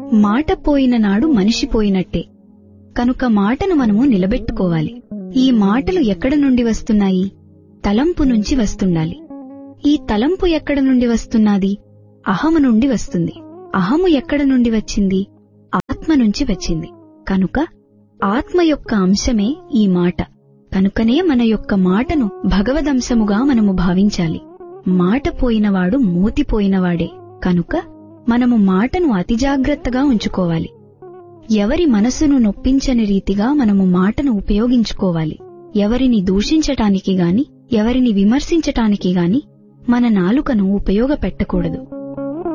మాట పోయిన నాడు మనిషి పోయినట్టే కనుక మాటను మనము నిలబెట్టుకోవాలి ఈ మాటలు ఎక్కడ నుండి వస్తున్నాయి తలంపు నుంచి వస్తుండాలి ఈ తలంపు ఎక్కడ నుండి వస్తున్నది అహము నుండి వస్తుంది అహము ఎక్కడ నుండి వచ్చింది ఆత్మ నుంచి వచ్చింది కనుక ఆత్మ యొక్క అంశమే ఈ మాట కనుకనే మన యొక్క మాటను భగవదంశముగా మనము భావించాలి మాట పోయినవాడు మూతిపోయినవాడే కనుక మనము మాటను అతి జాగ్రత్తగా ఉంచుకోవాలి ఎవరి మనసును నొప్పించని రీతిగా మనము మాటను ఉపయోగించుకోవాలి ఎవరిని దూషించటానికి గాని ఎవరిని విమర్శించటానికి గాని మన నాలుకను ఉపయోగపెట్టకూడదు